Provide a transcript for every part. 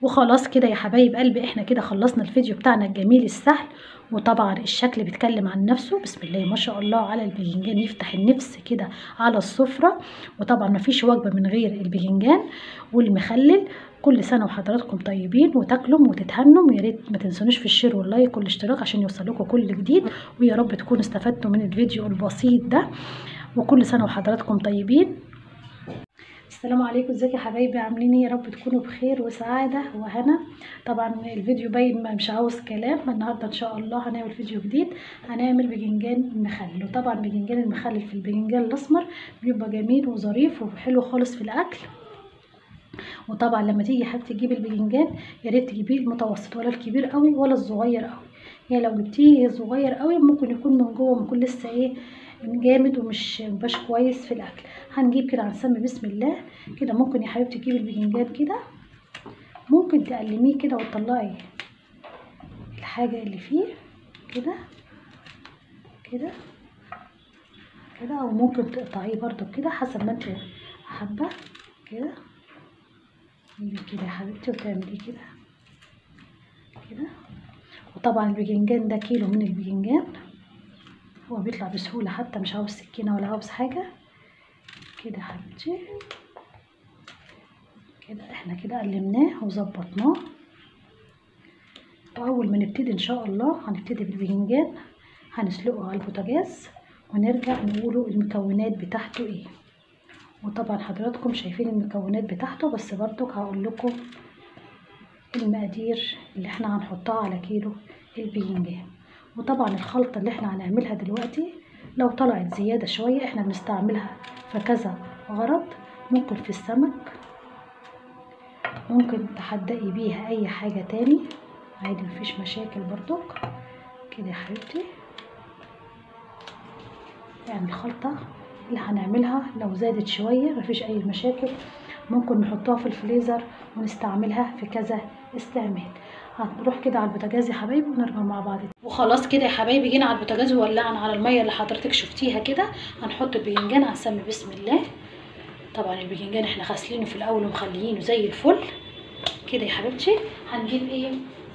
وخلاص كده يا حبايب قلبي احنا كده خلصنا الفيديو بتاعنا الجميل السهل وطبعا الشكل بيتكلم عن نفسه بسم الله ما شاء الله على الباذنجان يفتح النفس كده على السفرة وطبعا مفيش وجبة من غير الباذنجان والمخلل كل سنة وحضراتكم طيبين وتاكلوا وتتهنوا ويا ريت ما تنسونيش في الشير واللايك والاشتراك عشان يوصلكوا كل جديد ويا رب تكونوا استفدتوا من الفيديو البسيط ده وكل سنة وحضراتكم طيبين السلام عليكم ازيكم يا حبايبي عاملين ايه يا رب تكونوا بخير وسعاده وهنا طبعا الفيديو باين ما- مش عاوز كلام النهارده ان شاء الله هنعمل فيديو جديد هنعمل باذنجان مخلل وطبعا باذنجان المخلل في الباذنجان الاسمر بيبقى جميل وظريف وحلو خالص في الاكل وطبعا لما تيجي حبيبتي تجيبي الباذنجان يا ريت تجيبيه المتوسط ولا الكبير قوي ولا الصغير قوي يعني لو جبتيه صغير قوي ممكن يكون من جوه ممكن لسه ايه جامد ومش مبقاش كويس في الاكل هنجيب كده هنسمي بسم الله كده ممكن يا حبيبتي تجيبي الباذنجان كده ممكن تقلميه كده وتطلعي الحاجه اللي فيه كده كده كده او ممكن تقطعيه برضو كده حسب ما انت حابه كده تجيبي كده يا حبيبتي وتعملي كده كده وطبعا الباذنجان ده كيلو من الباذنجان هو بيطلع بسهولة حتى مش عاوز سكينة ولا عاوز حاجة كده يا حبيبتي كده احنا كده قلمناه وظبطناه وأول ما نبتدي إن شاء الله هنبتدي بالباذنجان هنسلقه على البوتاجاز ونرجع نقوله المكونات بتاعته ايه وطبعا حضراتكم شايفين المكونات بتاعته بس برضك هقول لكم المقادير اللي احنا هنحطها على كيلو الباذنجان وطبعا الخلطة اللي احنا هنعملها دلوقتي لو طلعت زيادة شوية احنا بنستعملها في كذا غرض ممكن في السمك ممكن تحدقي بيها اي حاجة تاني عادي مفيش مشاكل برضك كده يا حبيبتي يعني الخلطة اللي هنعملها لو زادت شوية مفيش اي مشاكل ممكن نحطها في الفريزر ونستعملها في كذا استعمال هنروح كده على البوتاجاز يا حبايبي ونرجع مع بعض وخلاص كده يا حبايبي جينا على البوتاجاز وولعنا على الميه اللي حضرتك شفتيها كده هنحط الباذنجان هنسمي بسم الله طبعا الباذنجان احنا غاسلينه في الاول ومخليينه زي الفل كده يا حبيبتي هنجيب ايه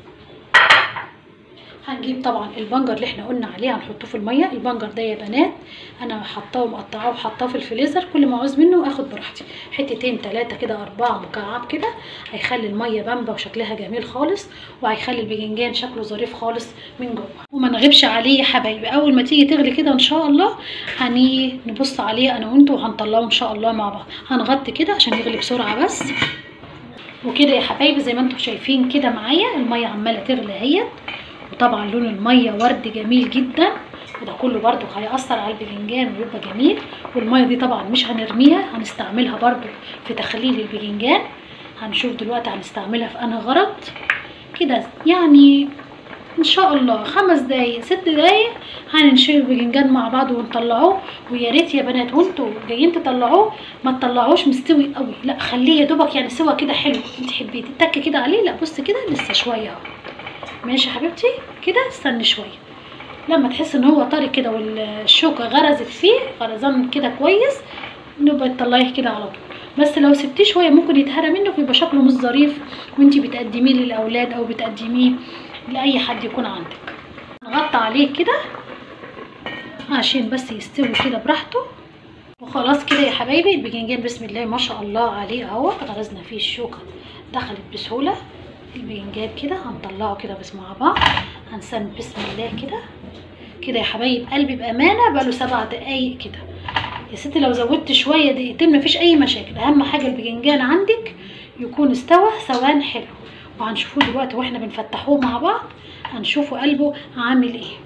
هنجيب طبعا البنجر اللي احنا قلنا عليه هنحطه في الميه البنجر ده يا بنات انا حطاه ومقطعاه وحطاه في الفريزر كل ما عاوز منه اخد براحتي حتتين تلاتة كده اربعة مكعب كده هيخلي الميه بامبا وشكلها جميل خالص وهيخلي الباذنجان شكله ظريف خالص من جوه وما نغيبش عليه يا حبايبي اول ما تيجي تغلي كده ان شاء الله هني نبص عليه انا وانتوا وهنطلعه ان شاء الله مع بعض هنغطي كده عشان يغلي بسرعه بس وكده يا حبايبي زي ما انتم شايفين كده معايا الميه عماله تغلي اهيت وطبعا لون الميه ورد جميل جدا وده كله برضو هيأثر على الباذنجان ويبقى جميل والميه دي طبعا مش هنرميها هنستعملها برضو في تخليل الباذنجان هنشوف دلوقتي هنستعملها في انهي غرض كده يعني ان شاء الله خمس دقايق ست دقايق هننشوي الباذنجان مع بعض ونطلعوه ويا ريت يا بنات وانتوا جايين تطلعوه ما تطلعوش مستوي قوي لا خليه يا دوبك يعني سوا كده حلو انت حبيه تتك كده عليه لا بص كده لسه شويه اهو ماشي يا حبيبتي كده استني شويه لما تحس ان هو طري كده والشوكه غرزت فيه غرزان كده كويس نبقى تطلعيه كده على طول بس لو سبتيه شويه ممكن يتهرى منك ويبقى شكله مش ظريف وانتي بتقدميه للاولاد او بتقدميه لاي حد يكون عندك نغطي عليه كده عشان بس يستوي كده براحته وخلاص كده يا حبايبي الباذنجان بسم الله ما شاء الله عليه اهو غرزنا فيه الشوكه دخلت بسهوله الباذنجان كده هنطلعه كده بس مع بعض هنسمي بسم الله كده كده يا حبايب قلبي بامانه بقاله سبع دقايق كده يا ستي لو زودت شويه دقيقتين مفيش اي مشاكل اهم حاجه الباذنجان عندك يكون استوى سوان حلو وهنشوفوه دلوقتي واحنا بنفتحوه مع بعض هنشوفوا قلبه عامل ايه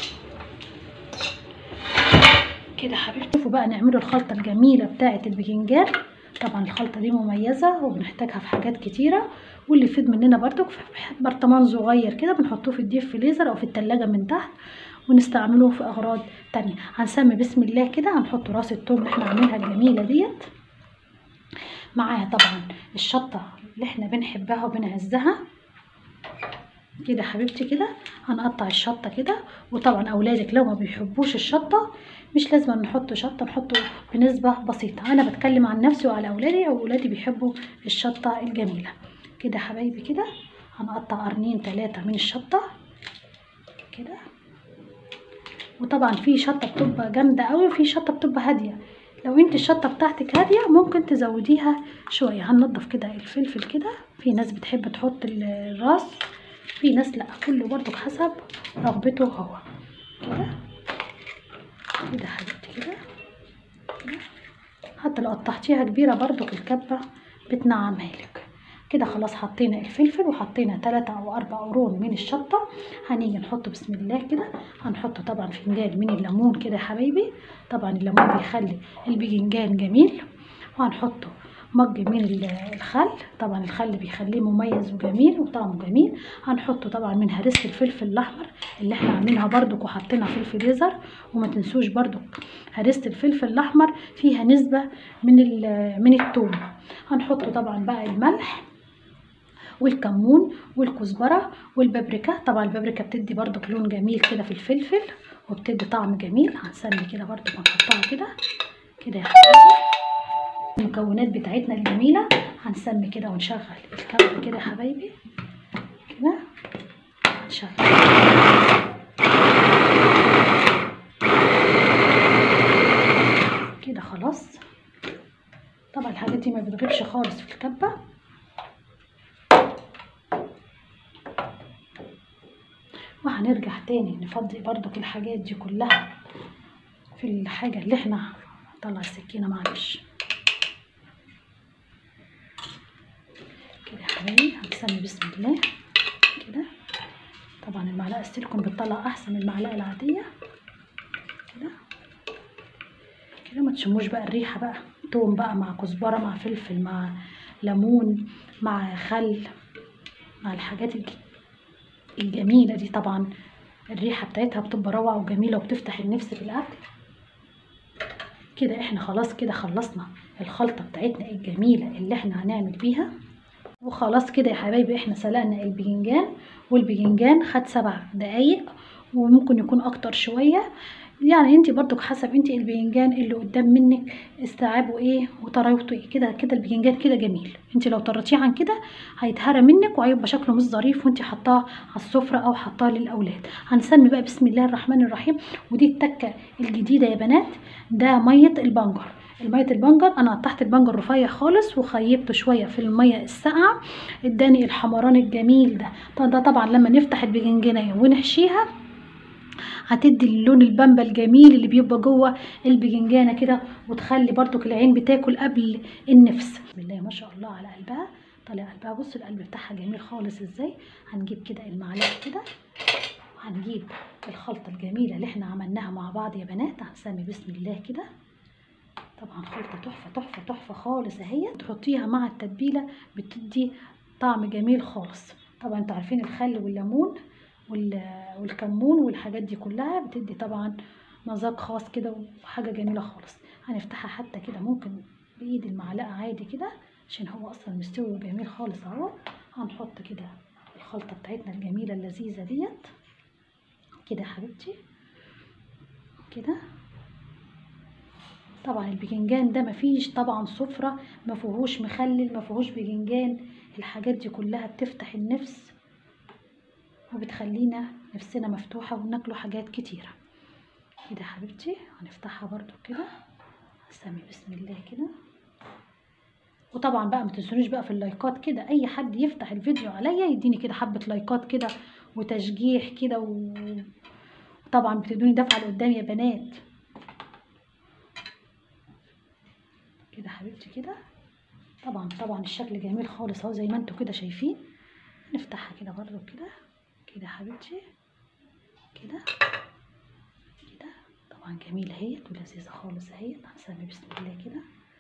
كده حبيبتي شوفوا بقى نعملوا الخلطه الجميله بتاعه الباذنجان طبعا الخلطه دي مميزه وبنحتاجها في حاجات كتيره واللي يفيد مننا برضو في برطمان صغير كده بنحطوه في الديب فريزر او في التلاجة من تحت ونستعمله في اغراض تانية هنسمي بسم الله كده هنحط راس التوم اللي احنا عاملينها الجميله ديت معاها طبعا الشطه اللي احنا بنحبها وبنعزها كده حبيبتي كده هنقطع الشطه كده وطبعا اولادك لو ما بيحبوش الشطه مش لازم نحط شطه نحطه بنسبه بسيطه انا بتكلم عن نفسي وعلى اولادي او اولادي بيحبوا الشطه الجميله كده يا حبايبي كده هنقطع قرنين تلاتة من الشطة كده وطبعا في شطة بتبقى جامدة قوي وفي شطة بتبقى هادية لو انت الشطة بتاعتك هادية ممكن تزوديها شوية هننضف كده الفلفل كده في ناس بتحب تحط ال- الراس في ناس لا كله برضو حسب رغبته هو كده كده حبيبتي كده كده. حتى لو قطعتيها كبيرة برضو الكبة بتنعمها لك كده خلاص حطينا الفلفل وحطينا تلاتة او اربع قرون من الشطة هنيجي نحط بسم الله كده هنحط طبعا فنجان من الليمون كده يا حبايبي طبعا الليمون بيخلي الباذنجان جميل وهنحطه مج من ال- الخل طبعا الخل بيخليه مميز وجميل وطعمه جميل هنحطه طبعا من هريسة الفلفل الاحمر اللي احنا عاملينها بردك وحاطينها في الفريزر وما تنسوش بردك هريسة الفلفل الاحمر فيها نسبة من ال- من الثوم هنحط طبعا بقى الملح والكمون والكزبره والبابريكا طبعا البابريكا بتدي برضك لون جميل كده في الفلفل وبتدي طعم جميل هنسمي كده برضك هنحطها كده كده يا حبايبي المكونات بتاعتنا الجميله هنسمي كده ونشغل الكبه كده يا حبايبي كده هنشغل كده خلاص طبعا الحاجات دي ما بتغيبش خالص في الكبه وهنرجع تاني نفضي برضك الحاجات دي كلها في الحاجة اللي احنا طلع السكينة معلش كده يا حبايبي هنسمي بسم الله كده طبعا المعلقة السيليكون بتطلع أحسن من المعلقة العادية كده كده ما تشموش بقى الريحة بقى توم بقى مع كزبرة مع فلفل مع ليمون مع خل مع الحاجات الج- الجميلة دي طبعا الريحة بتاعتها بتبقى روعة وجميلة وبتفتح النفس في الأكل كده احنا خلاص كده خلصنا الخلطة بتاعتنا الجميلة اللي احنا هنعمل بيها وخلاص كده يا حبايبي احنا سلقنا الباذنجان والباذنجان خد سبع دقايق وممكن يكون اكتر شوية يعني انت برضك حسب انت الباذنجان اللي قدام منك استيعابه ايه وطراوته ايه كده كده الباذنجان كده جميل انت لو طرتيه عن كده هيتهرى منك وهيبقى شكله مش ظريف وانت حطاه على السفرة او حطاه للاولاد هنسمي بقى بسم الله الرحمن الرحيم ودي التكة الجديدة يا بنات ده مية البنجر المية البنجر انا قطعت البنجر رفيع خالص وخيبته شوية في المية الساقعة اداني الحمران الجميل ده طب ده طبعا لما نفتح الباذنجانية ونحشيها هتدي اللون البامبا الجميل اللي بيبقى جوه الباذنجانه كده وتخلي برضك العين بتاكل قبل النفس بسم الله ما شاء الله على قلبها طالع قلبها بص القلب بتاعها جميل خالص ازاي هنجيب كده المعلقه كده وهنجيب الخلطه الجميله اللي احنا عملناها مع بعض يا بنات هنسمي بسم الله كده طبعا خلطه تحفه تحفه تحفه خالص اهي تحطيها مع التتبيله بتدي طعم جميل خالص طبعا انتوا عارفين الخل والليمون وال- والكمون والحاجات دي كلها بتدي طبعا مذاق خاص كده وحاجة جميلة خالص هنفتحها حتى كده ممكن بإيد المعلقة عادي كده عشان هو أصلا مستوي وجميل خالص أهو هنحط كده الخلطة بتاعتنا الجميلة اللذيذة ديت كده يا حبيبتي كده طبعا الباذنجان ده مفيش طبعا سفرة مفيهوش مخلل مفيهوش باذنجان الحاجات دي كلها بتفتح النفس وبتخلينا نفسنا مفتوحة وناكلوا حاجات كتيرة كده يا حبيبتي هنفتحها برضو كده هسمي بسم الله كده وطبعا بقى ما تنسونيش بقى في اللايكات كده اي حد يفتح الفيديو عليا يديني كده حبة لايكات كده وتشجيع كده و... وطبعا بتدوني دفعة لقدام يا بنات كده يا حبيبتي كده طبعا طبعا الشكل جميل خالص اهو زي ما انتوا كده شايفين نفتحها كده برضو كده كده يا حبيبتي كده كده طبعا جميلة اهيت ولذيذة خالص اهيت هنسمي بسم الله كده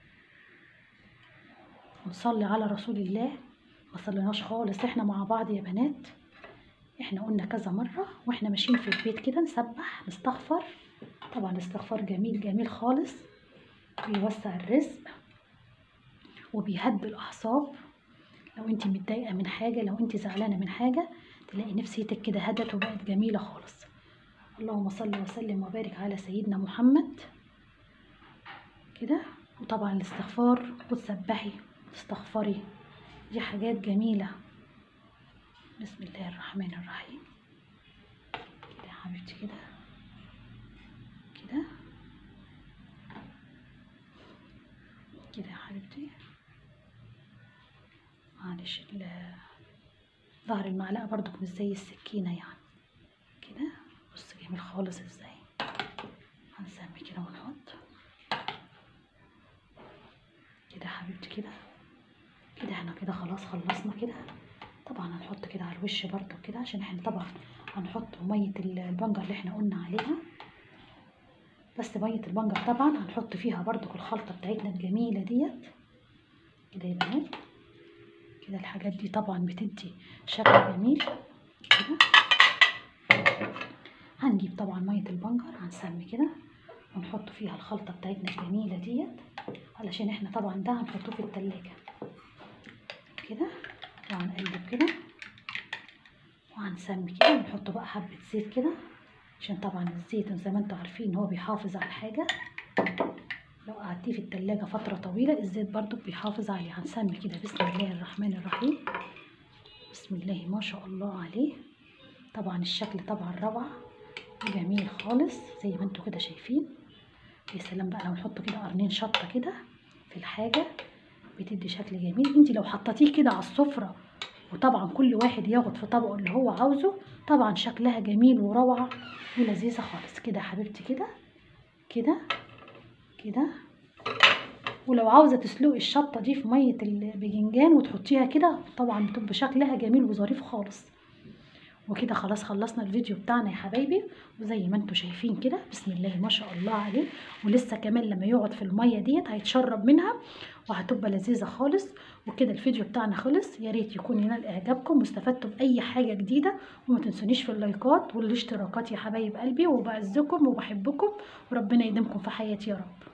ونصلي على رسول الله ما صليناش خالص احنا مع بعض يا بنات احنا قلنا كذا مرة واحنا ماشيين في البيت كده نسبح نستغفر طبعا الاستغفار جميل جميل خالص بيوسع الرزق وبيهدي الأعصاب لو انت متضايقة من حاجة لو انت زعلانة من حاجة تلاقي نفسيتك كده هدت وبقت جميلة خالص اللهم صل وسلم وبارك على سيدنا محمد كده وطبعا الاستغفار وتسبحي تستغفري دي حاجات جميلة بسم الله الرحمن الرحيم كده يا حبيبتي كده كده كده يا حبيبتي معلش ال- ظهر المعلقة برضك مش زي السكينة يعني كده بص جميل خالص ازاي هنسمي كده ونحط كده يا حبيبتي كده كده احنا كده خلاص خلصنا كده طبعا هنحط كده على الوش برضو كده عشان احنا طبعا هنحط مية ال- البنجر اللي احنا قلنا عليها بس مية البنجر طبعا هنحط فيها برضو الخلطة بتاعتنا الجميلة ديت كده يا بنات كده الحاجات دي طبعا بتدي شكل جميل كده هنجيب طبعا مية البنجر هنسمي كده ونحط فيها الخلطة بتاعتنا الجميلة ديت علشان احنا طبعا ده هنحطه في التلاجة كده وهنقلب كده وهنسمي كده ونحط بقى حبة زيت كده عشان طبعا الزيت زي ما انتوا عارفين هو بيحافظ على الحاجة لو قعدتيه في التلاجة فترة طويلة الزيت برضو بيحافظ عليه هنسمي كده بسم الله الرحمن الرحيم بسم الله ما شاء الله عليه طبعا الشكل طبعا روعة جميل خالص زي ما انتوا كده شايفين يا سلام بقى لو نحط كده قرنين شطة كده في الحاجة بتدي شكل جميل انت لو حطيتيه كده على السفرة وطبعا كل واحد ياخد في طبقه اللي هو عاوزه طبعا شكلها جميل وروعة ولذيذة خالص كده يا حبيبتي كده كده كده ولو عاوزة تسلقي الشطة دي في مية الباذنجان وتحطيها كده طبعا بتبقى شكلها جميل وظريف خالص وكده خلاص خلصنا الفيديو بتاعنا يا حبايبي وزي ما انتوا شايفين كده بسم الله ما شاء الله عليه ولسه كمان لما يقعد في الميه ديت هيتشرب منها وهتبقى لذيذه خالص وكده الفيديو بتاعنا خلص يا ريت يكون ينال اعجابكم واستفدتوا باي حاجه جديده وما تنسونيش في اللايكات والاشتراكات يا حبايب قلبي وبعزكم وبحبكم وربنا يديمكم في حياتي يا رب